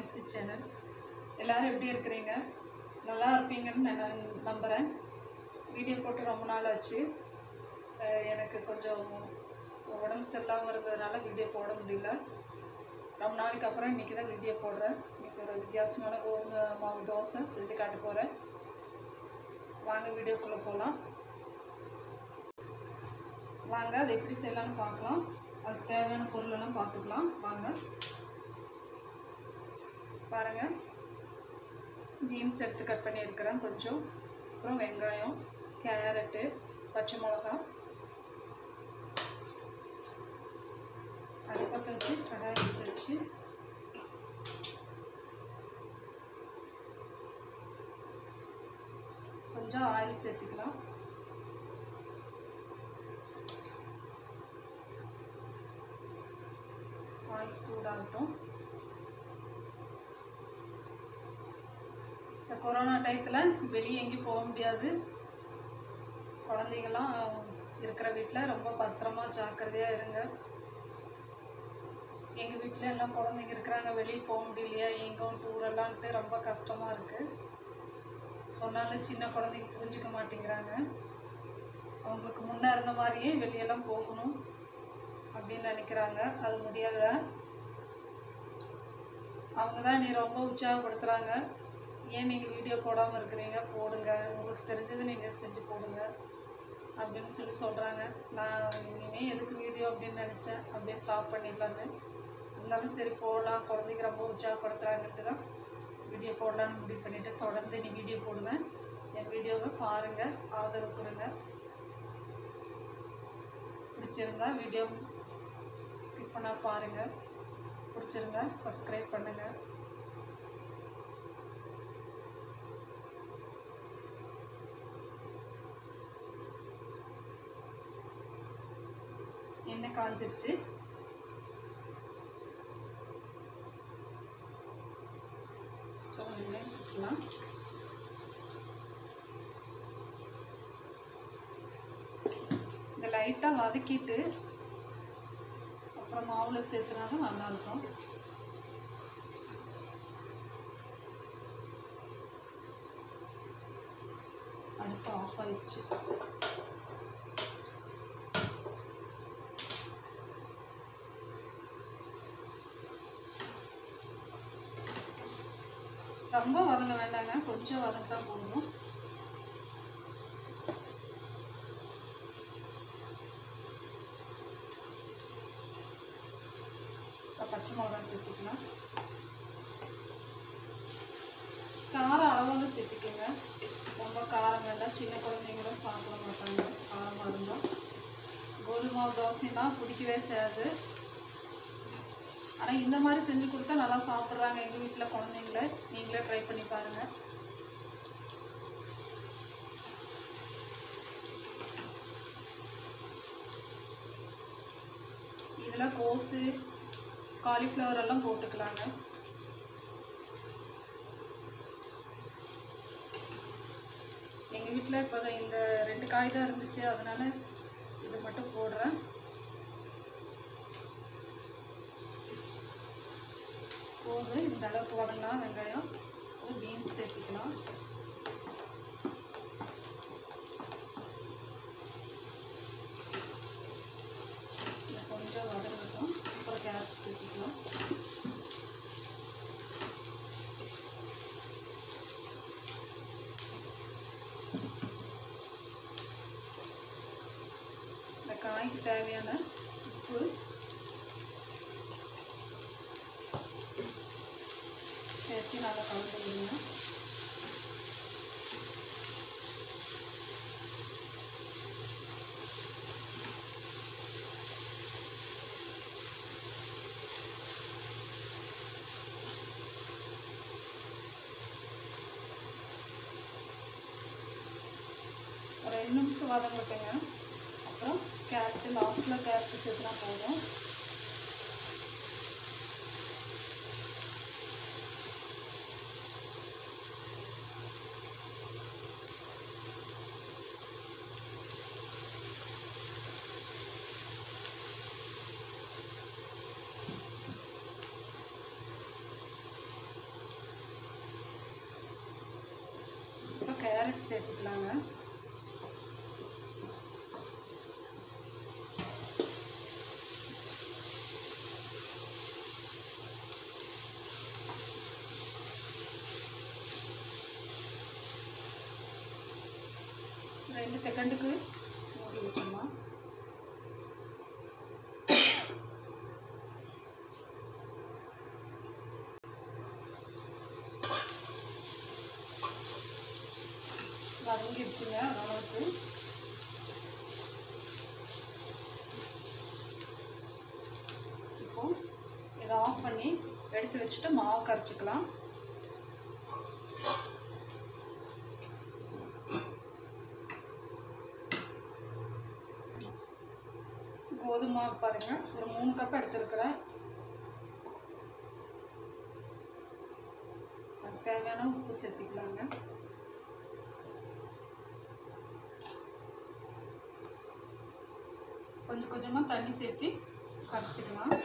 மிஸ்ஸி channel எல்லோரும் எப்படி இருக்கிறீங்க நல்லா இருப்பீங்கன்னு நான் நம்புகிறேன் வீடியோ போட்டு ரொம்ப நாள் ஆச்சு அஹ் எனக்கு கொஞ்சம் உடம்பு சரியில்லாமல் இருந்ததுனால வீடியோ போட முடியல ரொம்ப நாளைக்கு அப்புறம் இன்றைக்கி தான் வீடியோ போடுறேன் இன்றைக்கி ஒரு வித்தியாசமான கோதுமை மாவு தோசை செஞ்சு காட்ட போகிறேன் வாங்க வீடியோக்குள்ளே போகலாம் வாங்க அதை எப்படி செய்யலாம்னு பார்க்கலாம் அதுக்கு தேவையான பொருளெல்லாம் பார்த்துக்கலாம் வாங்க பாருங்கள் பீன்ஸ் எடுத்து கட் பண்ணியிருக்கிறேன் கொஞ்சம் அப்புறம் வெங்காயம் கேரட்டு பச்சை மிளகா அடுப்பத்தை வச்சு கடாய் வச்சு வச்சு கொஞ்சம் ஆயில் சேர்த்துக்கலாம் ஆயில் சூடாகட்டும் இந்த கொரோனா டயத்தில் வெளியே எங்கேயும் போக முடியாது குழந்தைங்களாம் இருக்கிற வீட்டில் ரொம்ப பத்திரமா ஜாக்கிரதையாக இருங்க எங்கள் வீட்டில் எல்லாம் குழந்தைங்க இருக்கிறாங்க வெளியே போக முடியலையா எங்கும் டூரெல்லான்ட்டு ரொம்ப கஷ்டமாக இருக்குது சொன்னாலும் சின்ன குழந்தைங்க புரிஞ்சுக்க மாட்டேங்கிறாங்க அவங்களுக்கு முன்னே இருந்த மாதிரியே வெளியெல்லாம் போகணும் அப்படின்னு நினைக்கிறாங்க அது முடியலை அவங்க தான் நீ ரொம்ப உற்சாகப்படுத்துகிறாங்க ஏன் நீங்கள் வீடியோ போடாமல் இருக்கிறீங்க போடுங்க உங்களுக்கு தெரிஞ்சது நீங்கள் செஞ்சு போடுங்க அப்படின்னு சொல்லி சொல்கிறாங்க நான் இனிமேல் எதுக்கு வீடியோ அப்படின்னு நினச்சேன் அப்படியே ஸ்டாப் பண்ணிடலான்னு இருந்தாலும் சரி போடலாம் குழந்தைக்கு ரொம்ப உற்சாகப்படுத்துகிறாங்கன்ட்டு தான் வீடியோ போடலான்னு முடிவு பண்ணிவிட்டு தொடர்ந்து நீ வீடியோ போடுவேன் என் வீடியோவை பாருங்கள் ஆதரவு கொடுங்க பிடிச்சிருந்தா வீடியோ ஸ்கிப் பண்ணால் பாருங்கள் பிடிச்சிருந்தா சப்ஸ்கிரைப் பண்ணுங்கள் எண்ணெய் காஞ்சிருச்சு சொல்லுங்க ஊற்றிக்கலாம் இதை லைட்டாக வதக்கிட்டு அப்புறம் மாவில் சேர்த்துனா தான் நல்லாயிருக்கும் அடுப்பு ஆஃப் ஆயிடுச்சு ரொம்ப வதங்க வேண்டாங்க கொஞ்சம் வதங்கிட்டா போதும் இப்போ பச்சை மிளகா சேர்த்துக்கலாம் காரம் அளவாக சேர்த்துக்கோங்க ரொம்ப காரம் வேண்டாம் சின்ன குழந்தைங்களும் சாப்பிட மாட்டாங்க காரமாக இருந்தால் கோதுமை மாவு தோசைலாம் பிடிக்கவே செய்யாது ஆனால் இந்த மாதிரி செஞ்சு கொடுத்தா நல்லா சாப்பிட்றாங்க எங்கள் வீட்டில் குழந்தைங்கள நீங்களே ட்ரை பண்ணி பாருங்கள் இதில் கோஸு காலிஃப்ளவர் எல்லாம் போட்டுக்கலாங்க எங்கள் வீட்டில் இப்போ இந்த ரெண்டு காய் தான் இருந்துச்சு அதனால் இது மட்டும் போடுறேன் போது இந்த அளவுக்கு வதங்கலாம் வெங்காயம் அது பீன்ஸ் சேர்த்துக்கலாம் இது கொஞ்சம் வதங்கட்டும் அப்புறம் கேரட் சேர்த்துக்கலாம் இந்த காய்க்கு தேவையான உப்பு சேர்த்து நல்லா கலந்து விடுங்க ஒரு ரெண்டு நிமிஷம் வதங்கட்டுங்க அப்புறம் கேரட்டு லாஸ்ட்டில் கேரட்டு சேர்த்துனா போதும் சேர்த்துக்கலாங்க ரெண்டு செகண்டுக்கு மூடி வச்சிடலாம் வதங்கிடுச்சுங்க ஓரளவுக்கு இப்போ இதை ஆஃப் பண்ணி எடுத்து வச்சுட்டு மாவு கரைச்சிக்கலாம் கோதுமை மாவு பாருங்க ஒரு மூணு கப் எடுத்துருக்குறேன் அதுக்கு தேவையான உப்பு சேர்த்திக்கலாங்க கொஞ்சம் கொஞ்சமாக தண்ணி சேர்த்து கரைச்சிக்கலாம்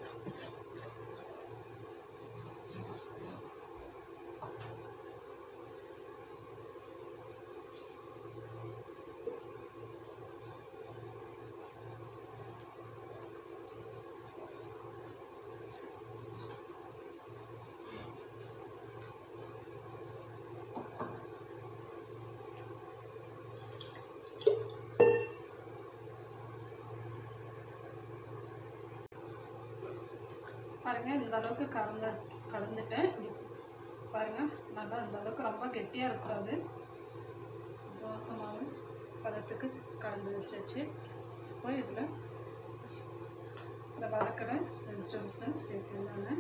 பாருங்கள் இந்த அளவுக்கு கலந்த கலந்துட்டேன் இங்க பாருங்க நல்லா இந்த அளவுக்கு ரொம்ப கெட்டியாக இருக்கக்கூடாது தோசை மாவு பதத்துக்கு கலந்து வச்சாச்சு இப்போ இதில் இந்த வதக்கிற வெஜிடபிள்ஸை சேர்த்துருந்தாங்க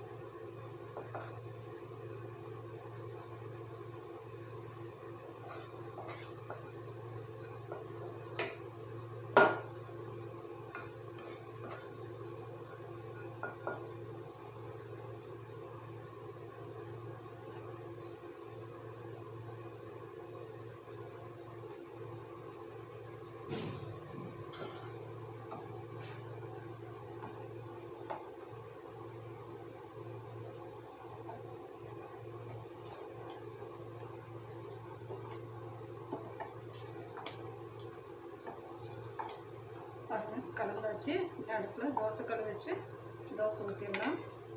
பாருங்க கலந்தாச்சு இந்த இடத்துல தோசை கல் வச்சு தோசை ஊற்றிடலாம்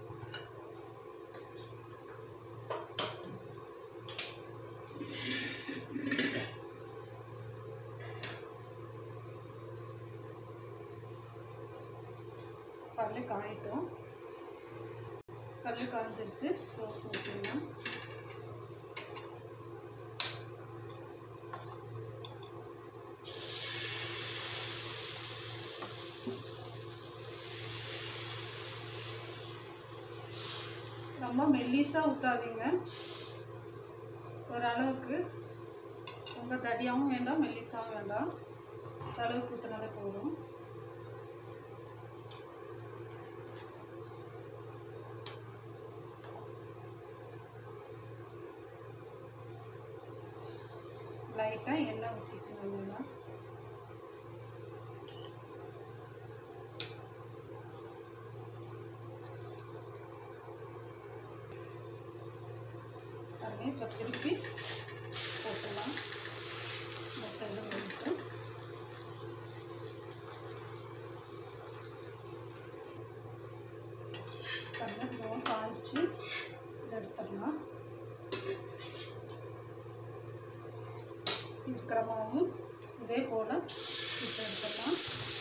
கல் காயிட்டோம் கல் காய்ஞ்சிருச்சு தோசை ஊற்றிடலாம் ரொம்ப மெல்லிஸாக ஊற்றாதீங்க ஓரளவுக்கு ரொம்ப தடியாகவும் வேண்டாம் மெல்லிஸாகவும் வேண்டாம் இந்த அளவுக்கு ஊற்றினாலே போதும் லைட்டாக எண்ணெய் ஊற்றிக்கணும் வேணாம் பாருங்க இப்போ திருப்பி போட்டுடலாம் இந்த சைடு வந்துட்டு பாருங்க தோசை ஆயிடுச்சு இதை எடுத்துடலாம் இருக்கிற மாவு இதே போல் இப்போ எடுத்துடலாம்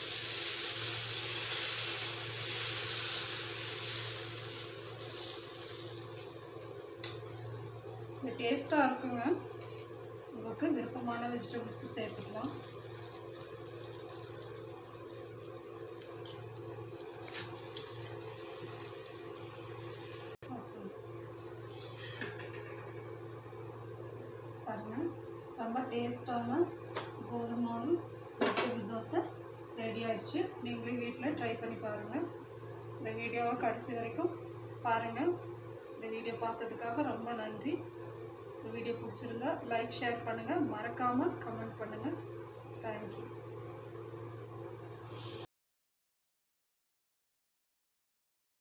இது டேஸ்ட்டாக இருக்குங்க உங்களுக்கு விருப்பமான வெஜிடபிள்ஸ் சேர்த்துக்கலாம் பாருங்க ரொம்ப டேஸ்டான கோதுமை மாவு வெஜிடபிள் தோசை ரெடி ஆயிடுச்சு நீங்களும் வீட்டில் ட்ரை பண்ணி பாருங்கள் இந்த வீடியோவை கடைசி வரைக்கும் பாருங்கள் இந்த வீடியோ பார்த்ததுக்காக ரொம்ப நன்றி இந்த வீடியோ பிடிச்சிருந்தா லைக் ஷேர் பண்ணுங்கள் மறக்காமல் கமெண்ட் பண்ணுங்கள் தேங்க்யூ